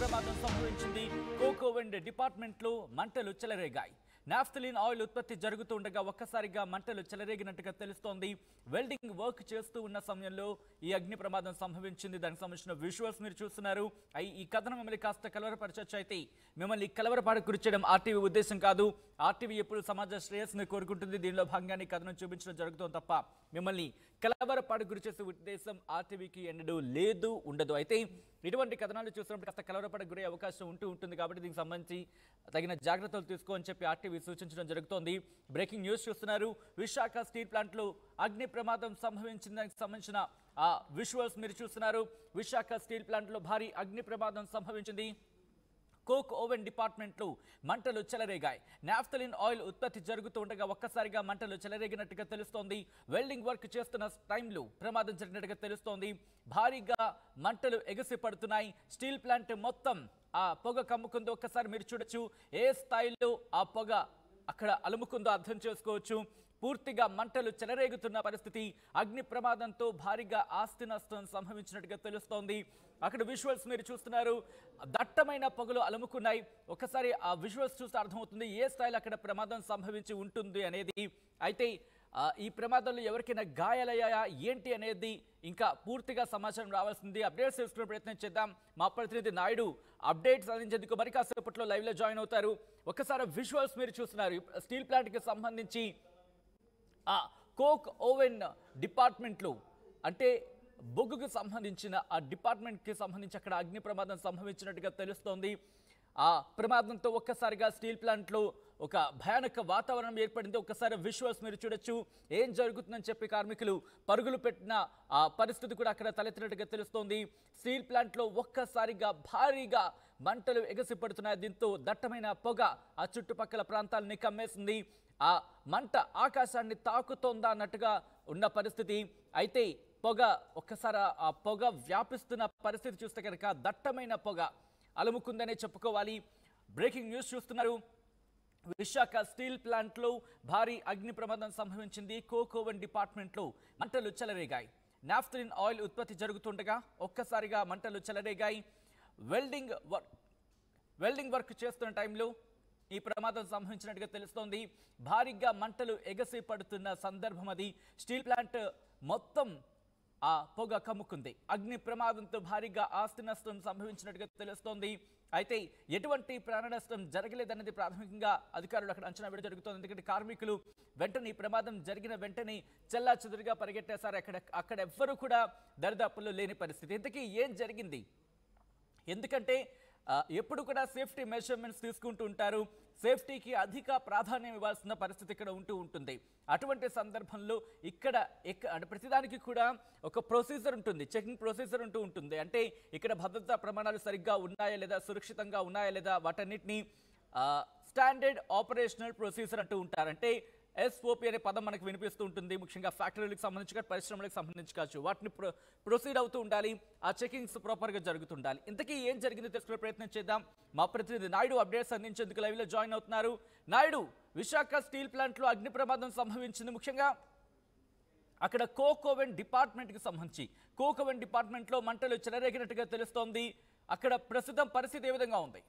ప్రమాదం సంభవించింది కోకోవెండ్ డిపార్ట్మెంట్లో మంటలు చెలరేగాయి నాఫ్తలిన్ ఆయిల్ ఉత్పత్తి జరుగుతూ ఉండగా ఒక్కసారిగా మంటలు చెలరేగినట్టుగా తెలుస్తోంది వెల్డింగ్ వర్క్ చేస్తూ ఉన్న సమయంలో ఈ అగ్ని ప్రమాదం సంభవించింది దానికి సంబంధించిన విజువల్స్ మీరు చూస్తున్నారు అయి ఈ కథనం మిమ్మల్ని కాస్త కలవరపరచచ్చు అయితే మిమ్మల్ని కలవరపాటు గురిచేయడం ఆర్టీవీ ఉద్దేశం కాదు ఆర్టీవీ ఎప్పుడు సమాజ శ్రేయస్ని కోరుకుంటుంది దీనిలో భాగంగానే ఈ కథనం చూపించడం జరుగుతుంది తప్ప మిమ్మల్ని కలవరపాటు గురి చేసే ఉద్దేశం ఆర్టీవీకి ఎన్నడూ లేదు ఉండదు అయితే ఇటువంటి కథనాలు చూసినప్పుడు కాస్త కలవరపడ గురే అవకాశం ఉంటూ ఉంటుంది కాబట్టి దీనికి సంబంధించి తగిన జాగ్రత్తలు తీసుకో అని చెప్పి ఆర్టీవీ సూచించడం జరుగుతోంది బ్రేకింగ్ న్యూస్ చూస్తున్నారు విశాఖ స్టీల్ ప్లాంట్లో అగ్ని ప్రమాదం సంభవించిన దానికి సంబంధించిన ఆ విజువల్స్ మీరు చూస్తున్నారు విశాఖ స్టీల్ ప్లాంట్లో భారీ అగ్ని ప్రమాదం సంభవించింది కోక్ ఓవెన్ డిపార్ట్మెంట్లో మంటలు చెలరేగాయి నాఫ్తలిన్ ఆయిల్ ఉత్పత్తి జరుగుతూ ఉండగా ఒక్కసారిగా మంటలు చెలరేగినట్టుగా తెలుస్తోంది వెల్డింగ్ వర్క్ చేస్తున్న టైంలో ప్రమాదం జరిగినట్టుగా తెలుస్తోంది భారీగా మంటలు ఎగసి పడుతున్నాయి స్టీల్ ప్లాంట్ మొత్తం ఆ పొగ కమ్ముకుందో ఒక్కసారి మీరు చూడొచ్చు ఏ స్థాయిలో ఆ పొగ అక్కడ అలుముకుందో అర్థం చేసుకోవచ్చు పూర్తిగా మంటలు చెలరేగుతున్న పరిస్థితి అగ్ని ప్రమాదంతో భారీగా ఆస్తి నష్టం సంభవించినట్టుగా తెలుస్తోంది అక్కడ విజువల్స్ మీరు చూస్తున్నారు దట్టమైన పొగలు అలుముకున్నాయి ఒకసారి ఆ విజువల్స్ చూస్తే అర్థమవుతుంది ఏ స్థాయిలో అక్కడ ప్రమాదం సంభవించి ఉంటుంది అనేది అయితే ఆ, ఈ ప్రమాదంలో ఎవరికైనా గాయాలయ్యాయా ఏంటి అనేది ఇంకా పూర్తిగా సమాచారం రావాల్సింది అప్డేట్స్ తెలుసుకునే ప్రయత్నం చేద్దాం మా ప్రతినిధి నాయుడు అప్డేట్స్ అందించేందుకు మరి కాసేపట్లో లైవ్లో జాయిన్ అవుతారు ఒకసారి విజువల్స్ మీరు చూస్తున్నారు స్టీల్ ప్లాంట్కి సంబంధించి ఆ కోక్ ఓవెన్ డిపార్ట్మెంట్లో అంటే బొగ్గుకు సంబంధించిన ఆ డిపార్ట్మెంట్కి సంబంధించి అక్కడ అగ్ని ప్రమాదం సంభవించినట్టుగా తెలుస్తోంది ఆ ప్రమాదంతో ఒక్కసారిగా స్టీల్ ప్లాంట్లో ఒక భయానక వాతావరణం ఏర్పడింది ఒక్కసారి విజువల్స్ మీరు చూడొచ్చు ఏం జరుగుతుందని చెప్పి కార్మికులు పరుగులు పెట్టిన ఆ పరిస్థితి కూడా అక్కడ తలెత్తినట్టుగా తెలుస్తోంది స్టీల్ ప్లాంట్లో ఒక్కసారిగా భారీగా మంటలు ఎగసిపడుతున్నాయి దీంతో దట్టమైన పొగ ఆ చుట్టుపక్కల ప్రాంతాలని కమ్మేసింది ఆ మంట ఆకాశాన్ని తాకుతోందా అన్నట్టుగా ఉన్న పరిస్థితి అయితే పొగ ఒక్కసారి ఆ- ఆ పొగ వ్యాపిస్తున్న పరిస్థితి చూస్తే కనుక దట్టమైన పొగ అలుముకుందనే చెప్పుకోవాలి బ్రేకింగ్ న్యూస్ చూస్తున్నారు విశాఖ స్టీల్ ప్లాంట్లో భారీ అగ్ని ప్రమాదం సంభవించింది కోకోవన్ డిపార్ట్మెంట్లో మంటలు చెలరేగాయి నాఫ్తలిన్ ఆయిల్ ఉత్పత్తి జరుగుతుండగా ఒక్కసారిగా మంటలు చెలరేగాయి వెల్డింగ్ వర్క్ వెల్డింగ్ వర్క్ చేస్తున్న టైంలో ఈ ప్రమాదం సంభవించినట్టుగా తెలుస్తోంది భారీగా మంటలు ఎగసి పడుతున్న సందర్భం అది స్టీల్ ప్లాంట్ మొత్తం ఆ పొగ కమ్ముకుంది అగ్ని ప్రమాదంతో భారీగా ఆస్తి నష్టం సంభవించినట్టుగా తెలుస్తోంది అయితే ఎటువంటి ప్రాణ నష్టం జరగలేదన్నది ప్రాథమికంగా అధికారులు అక్కడ అంచనా వేయడం జరుగుతోంది ఎందుకంటే కార్మికులు వెంటనే ఈ ప్రమాదం జరిగిన వెంటనే చెల్లా చెదురుగా పరిగెట్టేశారు అక్కడ అక్కడ ఎవ్వరూ కూడా దరిదాపుల్లో లేని పరిస్థితి ఇంతకీ ఏం జరిగింది ఎందుకంటే ఆ, ఎప్పుడు కూడా సేఫ్టీ మెజర్మెంట్స్ తీసుకుంటూ ఉంటారు సేఫ్టీకి అధిక ప్రాధాన్యం ఇవ్వాల్సిన పరిస్థితి ఇక్కడ ఉంటూ ఉంటుంది అటువంటి సందర్భంలో ఇక్కడ ఎక్క అంటే ప్రతిదానికి కూడా ఒక ప్రొసీజర్ ఉంటుంది చెకింగ్ ప్రొసీజర్ ఉంటూ ఉంటుంది అంటే ఇక్కడ భద్రతా ప్రమాణాలు సరిగ్గా ఉన్నాయా లేదా సురక్షితంగా ఉన్నాయా లేదా వాటన్నిటిని స్టాండర్డ్ ఆపరేషనల్ ప్రొసీజర్ అంటూ ఉంటారు అంటే ఎస్ఓపి అనే పదం మనకు వినిపిస్తూ ఉంటుంది ముఖ్యంగా ఫ్యాక్టరీలకు సంబంధించి కావచ్చు, పరిశ్రమలకు సంబంధించి కావచ్చు వాటిని ప్రొ ప్రొసీడ్ అవుతూ ఉండాలి ఆ చెకింగ్స్ ప్రాపర్గా జరుగుతుండాలి ఇంతకీ ఏం జరిగిందో తెలుసుకునే ప్రయత్నం చేద్దాం మా ప్రతినిధి నాయుడు అప్డేట్స్ అందించేందుకు లైవ్లో జాయిన్ అవుతున్నారు నాయుడు విశాఖ స్టీల్ ప్లాంట్లో అగ్ని ప్రమాదం సంభవించింది ముఖ్యంగా అక్కడ కోకోవెన్ డిపార్ట్మెంట్కి సంబంధించి కోకోవెన్ డిపార్ట్మెంట్లో మంటలు చెలరేగినట్టుగా తెలుస్తోంది అక్కడ ప్రస్తుతం పరిస్థితి ఏ విధంగా ఉంది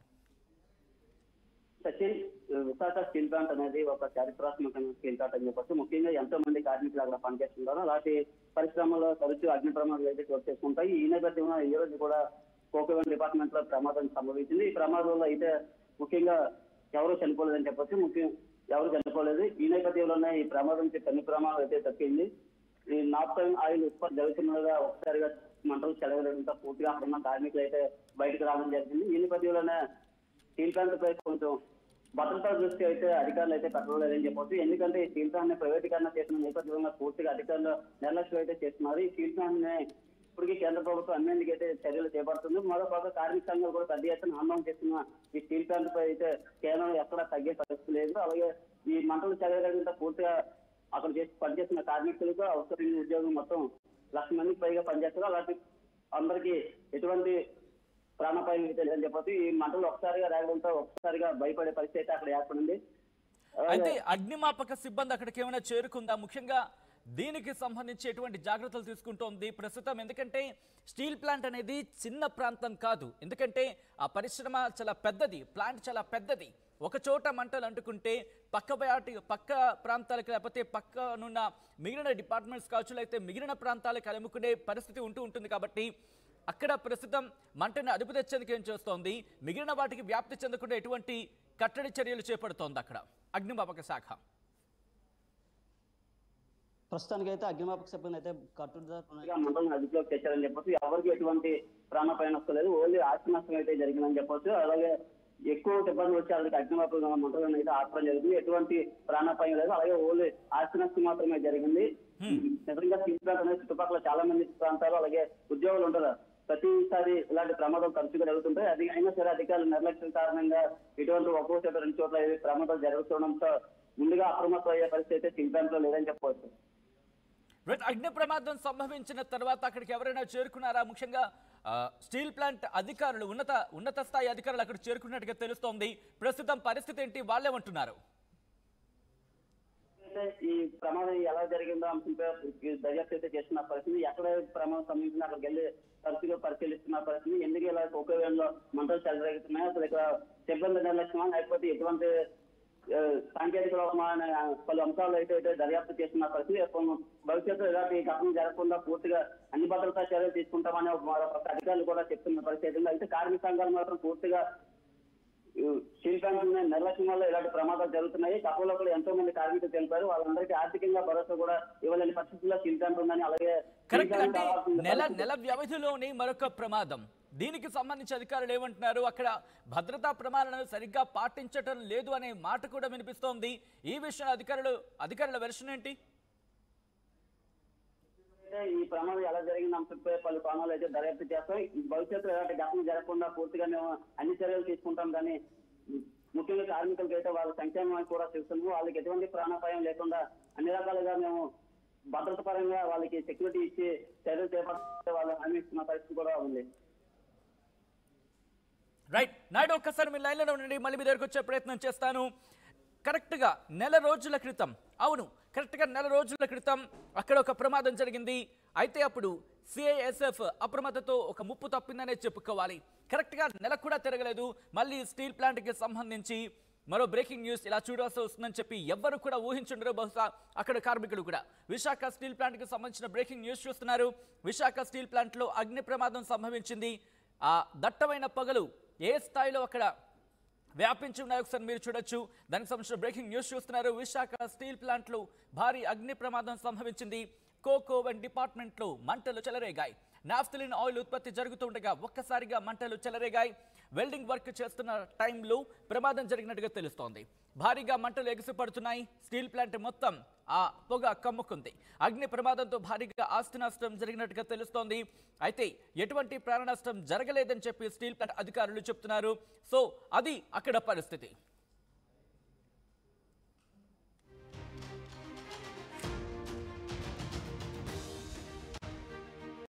సచిన్ విశాఖ స్టీల్ ప్లాంట్ అనేది ఒక చారిత్రాత్మకమైన స్టీల్ ప్లాంట్ అని చెప్పొచ్చు ముఖ్యంగా ఎంతో మంది కార్మికులు అక్కడ పనిచేస్తుంటారు అలాంటి పరిశ్రమలో తరచూ అగ్ని ప్రమాదాలు అయితే చోటు చేసుకుంటాయి ఈ నేపథ్యంలో ఈ రోజు కూడా కోకవెన్ డిపార్ట్మెంట్ లో ప్రమాదం సంభవించింది ఈ ప్రమాదంలో అయితే ముఖ్యంగా ఎవరు చనిపోలేదని చెప్పొచ్చు ముఖ్యం ఎవరు చనిపోలేదు ఈ నేపథ్యంలోనే ఈ ప్రమాదం నుంచి పెను ప్రమాదం అయితే తప్పింది ఈ నాప్టైన్ ఆయిల్ ఉత్పత్తి జరుగుతుండగా ఒకసారిగా మంటలు చెలగడంతో పూర్తిగా అక్కడ ఉన్న కార్మికులు అయితే బయటకు రావడం జరిగింది ఈ నేపథ్యంలోనే స్టీల్ ప్లాంట్ పై కొంచెం భద్రతా దృష్టి అయితే అధికారులు అయితే పెట్టలేదని చెప్పొచ్చు ఎందుకంటే ఈ స్టీల్ ప్లాంట్ ని ప్రైవేటీకరణ చేసిన నేపథ్యంలో పూర్తిగా అధికారులు నిర్లక్ష్యం అయితే చేస్తున్నారు ఈ స్టీల్ ప్లాంట్ ని ఇప్పటికీ కేంద్ర ప్రభుత్వం అన్నింటికి అయితే చర్యలు చేపడుతుంది మరో పక్క కార్మిక సంఘాలు కూడా పెద్ద ఎత్తున ఆందోళన చేస్తున్న ఈ స్టీల్ ప్లాంట్ పై అయితే కేంద్రం ఎక్కడా తగ్గే పరిస్థితి లేదు అలాగే ఈ మంటలు చెలగడంతో పూర్తిగా అక్కడ చేసి పనిచేస్తున్న కార్మికులకు అవసరం ఉద్యోగం మొత్తం లక్ష మందికి పైగా పనిచేస్తారు అలాంటి అందరికీ ఎటువంటి ప్రాణాపాయం అయితే లేదని చెప్పొచ్చు ఈ మంటలు ఒకసారిగా రావడంతో ఒకసారిగా భయపడే పరిస్థితి అయితే అక్కడ ఏర్పడింది అయితే అగ్నిమాపక సిబ్బంది అక్కడికి ఏమైనా చేరుకుందా ముఖ్యంగా దీనికి సంబంధించి ఎటువంటి జాగ్రత్తలు తీసుకుంటోంది ప్రస్తుతం ఎందుకంటే స్టీల్ ప్లాంట్ అనేది చిన్న ప్రాంతం కాదు ఎందుకంటే ఆ పరిశ్రమ చాలా పెద్దది ప్లాంట్ చాలా పెద్దది ఒక చోట మంటలు అంటుకుంటే పక్క బయాటి పక్క ప్రాంతాలకు లేకపోతే పక్కనున్న మిగిలిన డిపార్ట్మెంట్స్ కావచ్చు లేకపోతే మిగిలిన ప్రాంతాలకు అలుముకునే పరిస్థితి ఉంటూ ఉంటుంది కాబట్టి అక్కడ ప్రస్తుతం మంటని అదుపు తెచ్చేందుకు ఏం చేస్తోంది మిగిలిన వాటికి వ్యాప్తి చెందకుండా ఎటువంటి కట్టడి చర్యలు చేపడుతోంది అక్కడ అగ్నిమాపక శాఖ ప్రస్తుతానికైతే అగ్నిమాపక సిబ్బంది అయితే కట్టుదిట్టమైన పూర్తిగా మంటలను అదుపులోకి తెచ్చారని చెప్పొచ్చు ఎవరికి ఎటువంటి ప్రాణాపాయం వస్తలేదు ఓన్లీ ఆస్తి నష్టం అయితే జరిగిందని చెప్పొచ్చు అలాగే ఎక్కువ ఇబ్బంది వచ్చే వాళ్ళకి అగ్నిమాపక మంటలను అయితే ఆపడం జరిగింది ఎటువంటి ప్రాణాపాయం లేదు అలాగే ఓన్లీ ఆస్తి నష్టం మాత్రమే జరిగింది నిజంగా స్టీల్ ప్లాంట్ అనేది చుట్టుపక్కల చాలా మంది ప్రాంతాలు అలాగే ఉద్యోగులు ఉంటారు ప్రతిసారి ఇలాంటి ప్రమాదం తరచుగా జరుగుతుంటాయి అది అయినా సరే అధికారులు నిర్లక్ష్యం కారణంగా ఇటువంటి ఒక్కో చోట రెండు చోట్ల ఇవి ప్రమాదాలు జరుగుతుండడంతో ముందుగా అప్రమత్తం అయ్యే పరిస్థితి అయితే స్టీల్ ప్లాంట్ లో లేదని చెప్పవచ్చు రైట్ అగ్ని ప్రమాదం సంభవించిన తర్వాత అక్కడికి ఎవరైనా చేరుకున్నారా ముఖ్యంగా ఆ, స్టీల్ ప్లాంట్ అధికారులు ఉన్నత ఉన్నత స్థాయి అధికారులు అక్కడ చేరుకున్నట్టుగా తెలుస్తోంది ప్రస్తుతం పరిస్థితి ఏంటి వాళ్ళేమంటున్నారు అయితే ఈ ప్రమాదం ఎలా జరిగిందో అంశంపై ఈ దర్యాప్తు అయితే చేస్తున్న పరిస్థితి ఎక్కడ ప్రమాదం సంబంధించిన అక్కడికి వెళ్ళి తరచుగా పరిశీలిస్తున్న పరిస్థితి ఎందుకు ఇలా ఒకే వేళలో మంటలు చెలరేగుతున్నాయి అసలు ఇక్కడ సిబ్బంది నిర్లక్ష్యమా లేకపోతే ఎటువంటి ఆ, సాంకేతిక లోపమా అనే పలు అంశాలు అయితే అయితే దర్యాప్తు చేస్తున్న పరిస్థితి ఎప్పుడు భవిష్యత్తులో ఇలాంటి ఘటన జరగకుండా పూర్తిగా అన్ని భద్రతా చర్యలు తీసుకుంటామని ఒక మరొక అధికారులు కూడా చెప్తున్న పరిస్థితి ఉంది. అయితే కార్మిక సంఘాలు మాత్రం పూర్తిగా స్టీల్ ప్లాంట్ నిర్లక్ష్యం వల్ల ఇలాంటి ప్రమాదాలు జరుగుతున్నాయి తక్కువలో కూడా ఎంతో మంది కార్మికులు తెలిపారు వాళ్ళందరికీ ఆర్థికంగా భరోసా కూడా ఇవ్వలేని పరిస్థితుల్లో స్టీల్ ప్లాంట్ ఉందని అలాగే స్టీల్ కరెక్ట్ ప్లాంట్ అంటే కావాల్సిన నెల పరిస్థితి- నెల వ్యవధిలోని మరొక ప్రమాదం దీనికి సంబంధించి అధికారులు ఏమంటున్నారు అక్కడ భద్రతా ప్రమాణాలను సరిగ్గా పాటించటం లేదు అనే మాట కూడా వినిపిస్తోంది ఈ విషయంలో అధికారులు అధికారుల వెర్షన్ ఏంటి అయితే ఈ ప్రమాదం ఎలా జరిగింది అంశంపై పలు కోణాలు అయితే దర్యాప్తు చేస్తాం ఈ భవిష్యత్తులో ఎలాంటి ఘటన జరగకుండా పూర్తిగా మేము అన్ని చర్యలు తీసుకుంటాం కానీ ముఖ్యంగా కార్మికులకి అయితే వాళ్ళ సంక్షేమం కూడా చూస్తున్నాము వాళ్ళకి ఎటువంటి ప్రాణాపాయం లేకుండా అన్ని రకాలుగా మేము భద్రత పరంగా వాళ్ళకి సెక్యూరిటీ ఇచ్చి చర్యలు చేపడితే వాళ్ళు హామీ ఇస్తున్న పరిస్థితి కూడా ఉంది రైట్ నాయుడు ఒక్కసారి మీ లైన్లో ఉండండి మళ్ళీ మీ దగ్గరకు వచ్చే ప్రయత్నం చేస్తాను కరెక్ట్గా నెల రోజుల క్రితం అవును కరెక్ట్గా నెల రోజుల క్రితం అక్కడ ఒక ప్రమాదం జరిగింది అయితే అప్పుడు సిఐఎస్ఎఫ్ అప్రమత్తతో ఒక ముప్పు తప్పిందనే చెప్పుకోవాలి కరెక్ట్గా నెల కూడా తిరగలేదు మళ్ళీ స్టీల్ ప్లాంట్కి సంబంధించి మరో బ్రేకింగ్ న్యూస్ ఇలా చూడాల్సి వస్తుందని చెప్పి ఎవ్వరు కూడా ఊహించుండరు బహుశా అక్కడ కార్మికులు కూడా విశాఖ స్టీల్ ప్లాంట్కి సంబంధించిన బ్రేకింగ్ న్యూస్ చూస్తున్నారు విశాఖ స్టీల్ ప్లాంట్లో అగ్ని ప్రమాదం సంభవించింది ఆ దట్టమైన పగలు ఏ స్థాయిలో అక్కడ వ్యాపించి ఉన్నాయో ఒకసారి మీరు చూడొచ్చు దానికి సంబంధించిన బ్రేకింగ్ న్యూస్ చూస్తున్నారు విశాఖ స్టీల్ ప్లాంట్లో భారీ అగ్ని ప్రమాదం సంభవించింది కోకో వన్ డిపార్ట్మెంట్లో మంటలు చెలరేగాయి నాఫ్తలిన్ ఆయిల్ ఉత్పత్తి జరుగుతుండగా ఒక్కసారిగా మంటలు చెలరేగాయి వెల్డింగ్ వర్క్ చేస్తున్న టైంలో ప్రమాదం జరిగినట్టుగా తెలుస్తోంది భారీగా మంటలు ఎగిసిపడుతున్నాయి స్టీల్ ప్లాంట్ మొత్తం ఆ పొగ కమ్ముకుంది అగ్ని ప్రమాదంతో భారీగా ఆస్తి నష్టం జరిగినట్టుగా తెలుస్తోంది అయితే ఎటువంటి ప్రాణ నష్టం జరగలేదని చెప్పి స్టీల్ ప్లాంట్ అధికారులు చెప్తున్నారు సో అది అక్కడ పరిస్థితి